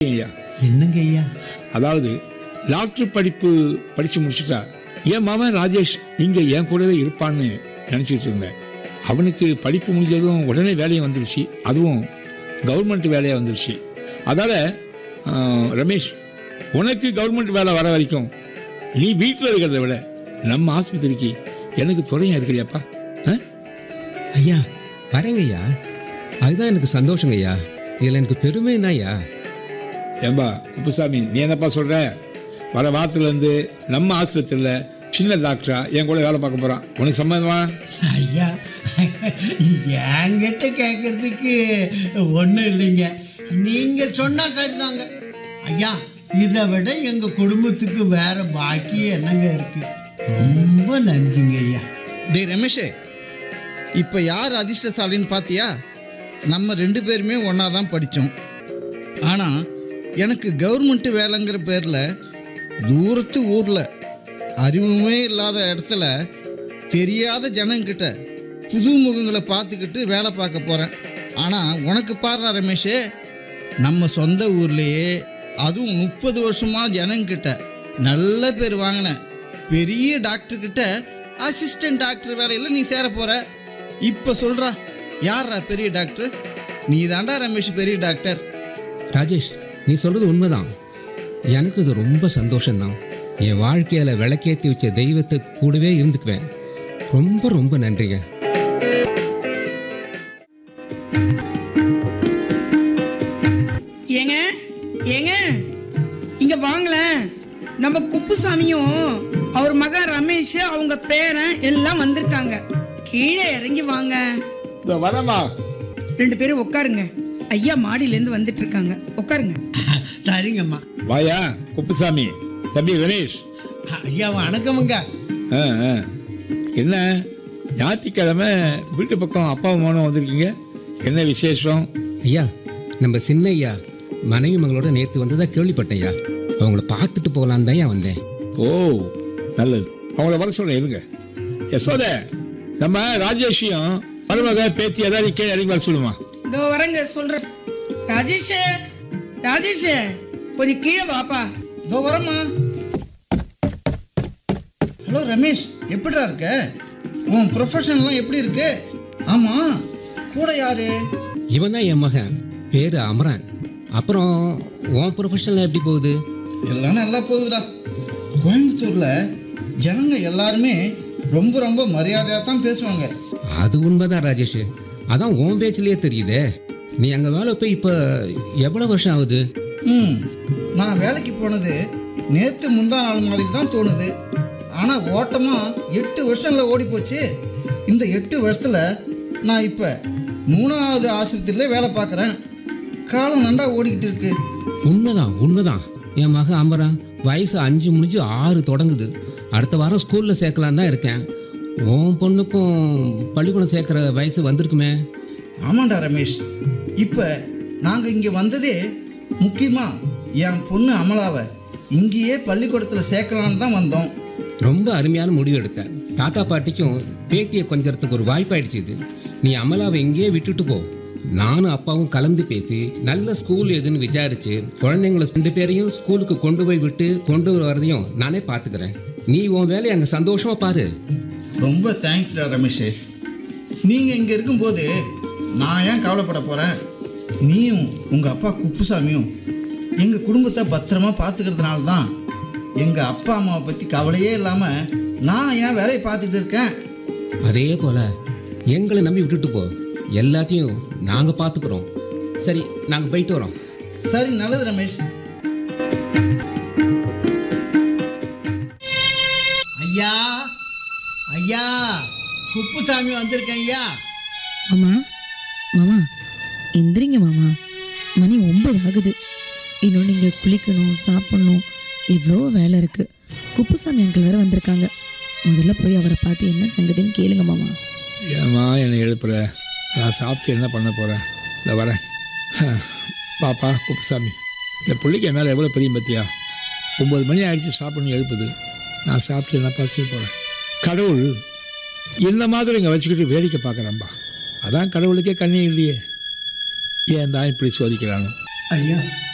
ஐயா என்னங்க ஐயா அதாவது டாக்டர் படிப்பு படித்து முடிச்சுட்டா என் மாமன் ராஜேஷ் இங்கே என் கூடவே இருப்பான்னு நினச்சிக்கிட்டு இருந்தேன் அவனுக்கு படிப்பு முடிஞ்சதும் உடனே வேலையும் வந்துருச்சு அதுவும் கவர்மெண்ட் வேலையாக வந்துருச்சு அதால் ரமேஷ் உனக்கு கவர்மெண்ட் வேலை வர வரைக்கும் நீ வீட்டில் இருக்கிறத விட நம்ம ஆஸ்பத்திரிக்கு எனக்கு துணையாக இருக்கிறியாப்பா ஆ ஐயா வரேங்க ஐயா அதுதான் எனக்கு சந்தோஷங்க ஐயா இதில் எனக்கு பெருமை தான் ஐயா ஏம்பா குப்புசாமி நீ என்னப்பா சொல்ற வர வாரத்துலேருந்து நம்ம ஆஸ்பத்திரியில் சின்ன டாக்டரா என் கூட வேலை பார்க்க போகிறான் உனக்கு சம்மதமா ஐயா என்கிட்ட கேட்கறதுக்கு ஒன்றும் இல்லைங்க நீங்கள் சொன்னால் சரிதாங்க ஐயா இதை விட எங்கள் குடும்பத்துக்கு வேற பாக்கி என்னங்க இருக்கு ரொம்ப நன்றிங்க ஐயா டேய் ரமேஷே இப்போ யார் அதிர்ஷ்டசாலின்னு பார்த்தியா நம்ம ரெண்டு பேருமே ஒன்றா தான் படித்தோம் ஆனால் எனக்கு கவர்மெண்ட் வேலைங்கிற பேரில் தூரத்து ஊரில் அறிமுகமே இல்லாத இடத்துல தெரியாத ஜனங்கிட்ட புது முகங்களை பார்த்துக்கிட்டு வேலை பார்க்க போகிறேன் ஆனால் உனக்கு பாடுறா ரமேஷே நம்ம சொந்த ஊர்லேயே அதுவும் முப்பது வருஷமா ஜனங்கிட்ட நல்ல பேர் வாங்கின பெரிய டாக்டர் கிட்ட அசிஸ்டன்ட் டாக்டர் வேலையில் நீ சேர போற இப்போ சொல்றா யாரா பெரிய டாக்டர் நீ தாண்டா ரமேஷ் பெரிய டாக்டர் ராஜேஷ் நீ சொல்றது உண்மைதான் எனக்கு இது ரொம்ப சந்தோஷம்தான் என் வாழ்க்கையில் விளக்கேற்றி வச்ச தெய்வத்துக்கு கூடவே இருந்துக்குவேன் ரொம்ப ரொம்ப நன்றிங்க ஏங்க ஏங்க இங்க வாங்களேன் நம்ம குப்புசாமியும் அவர் மகன் ரமேஷ் அவங்க பேரன் எல்லாம் வந்திருக்காங்க கீழே இறங்கி வாங்க இந்த வரமா ரெண்டு பேரும் உட்காருங்க ஐயா மாடியில இருந்து வந்துட்டு இருக்காங்க உட்காருங்க சரிங்கம்மா வாயா குப்புசாமி தம்பி ரமேஷ் ஐயா வணக்கமுங்க ஆ ஆ. என்ன ஞாயிற்றுக்கிழமை வீட்டு பக்கம் அப்பா மோனும் வந்திருக்கீங்க என்ன விசேஷம் ஐயா நம்ம சின்ன ஐயா மனைவி மகளோட நேற்று வந்ததா கேள்விப்பட்டேன் ஐயா அவங்கள பார்த்துட்டு போகலான்னு தான் ஐயா வந்தேன் ஓ நல்லது அவங்கள வர சொல்றேன் இருங்க யசோத நம்ம ராஜேஷையும் மருமக பேத்தி ஏதாவது கீழே இறங்கி வர சொல்லுமா இதோ வரங்க சொல்றேன் ராஜேஷ் ராஜேஷ் கொஞ்சம் கீழே வாப்பா இதோ வரமா ஹலோ ரமேஷ் எப்படிடா இருக்க உன் ப்ரொஃபஷன்லாம் எப்படி இருக்கு ஆமா கூட யாரு இவன் தான் என் மகன் பேர் அமரன் அப்புறம் உன் ப்ரொஃபஷனில் எப்படி போகுது எல்லாம் நல்லா போகுதுடா கோயம்புத்தூர்ல ஜனங்க எல்லாருமே ரொம்ப ரொம்ப மரியாதையாக தான் பேசுவாங்க அது உண்மைதான் ராஜேஷ் அதான் உன் பேச்சிலேயே தெரியுதே நீ அங்கே வேலை போய் இப்போ எவ்வளோ வருஷம் ஆகுது ம் நான் வேலைக்கு போனது நேற்று முந்தா நாள் மாதிரி தான் தோணுது ஆனால் ஓட்டமாக எட்டு வருஷங்களில் ஓடி போச்சு இந்த எட்டு வருஷத்தில் நான் இப்போ மூணாவது ஆஸ்பத்திரியில் வேலை பார்க்குறேன் காலம் நண்டா ஓடிக்கிட்டு இருக்கு உண்மைதான் உண்மைதான் என் மகன் அமரன் வயசு அஞ்சு முடிஞ்சு ஆறு தொடங்குது அடுத்த வாரம் ஸ்கூலில் சேர்க்கலான்னு தான் இருக்கேன் உன் பொண்ணுக்கும் பள்ளிக்கூடம் சேர்க்குற வயசு வந்திருக்குமே ஆமாண்டா ரமேஷ் இப்போ நாங்கள் இங்கே வந்ததே முக்கியமாக என் பொண்ணு அமலாவை இங்கேயே பள்ளிக்கூடத்தில் சேர்க்கலான்னு தான் வந்தோம் ரொம்ப அருமையான முடிவு எடுத்தேன் தாத்தா பாட்டிக்கும் பேத்தியை கொஞ்சறதுக்கு ஒரு வாய்ப்பாயிடுச்சு இது நீ அமலாவை இங்கேயே விட்டுட்டு போ நானும் அப்பாவும் கலந்து பேசி நல்ல ஸ்கூல் எதுன்னு விசாரிச்சு குழந்தைங்கள ரெண்டு பேரையும் ஸ்கூலுக்கு கொண்டு போய் விட்டு கொண்டு வரதையும் நானே பார்த்துக்கிறேன் நீ உன் வேலையை அங்கே சந்தோஷமா பாரு ரொம்ப தேங்க்ஸ்டா ரமேஷ் நீங்கள் இங்கே இருக்கும்போது நான் ஏன் கவலைப்பட போகிறேன் நீயும் உங்கள் அப்பா குப்புசாமியும் எங்கள் குடும்பத்தை பத்திரமா பார்த்துக்கிறதுனால தான் எங்கள் அப்பா அம்மாவை பற்றி கவலையே இல்லாமல் நான் ஏன் வேலையை பார்த்துட்டு இருக்கேன் அதே போல எங்களை நம்பி விட்டுட்டு போ எல்லாத்தையும் நாங்கள் பார்த்துக்குறோம் சரி நாங்கள் போயிட்டு வரோம் சரி நல்லது ரமேஷ் ஐயா ஐயா குப்புசாமி வந்திருக்கேன் ஐயா மாமா மாமா எந்திரிங்க மாமா மணி ஒன்பது ஆகுது இன்னும் நீங்கள் குளிக்கணும் சாப்பிடணும் இவ்வளோ வேலை இருக்கு குப்புசாமி அங்கிள் வேற வந்திருக்காங்க முதல்ல போய் அவரை பார்த்து என்ன சங்கதின்னு கேளுங்க மாமா ஏம்மா என்னை எழுப்புற நான் சாப்பிட்டு என்ன பண்ண போகிறேன் இந்த வரேன் பாப்பா குப்புசாமி இந்த பிள்ளைக்கு என் மேலே எவ்வளோ பெரிய பத்தியா ஒம்பது மணி ஆயிடுச்சு சாப்பிடணும் எழுப்புது நான் சாப்பிட்டு என்னப்பா செய்ய போகிறேன் கடவுள் இந்த மாதிரி இங்கே வச்சுக்கிட்டு வேடிக்கை பார்க்குறேன்பா அதான் கடவுளுக்கே கண்ணே இல்லையே ஏன் தான் இப்படி சோதிக்கிறானோ ஐயா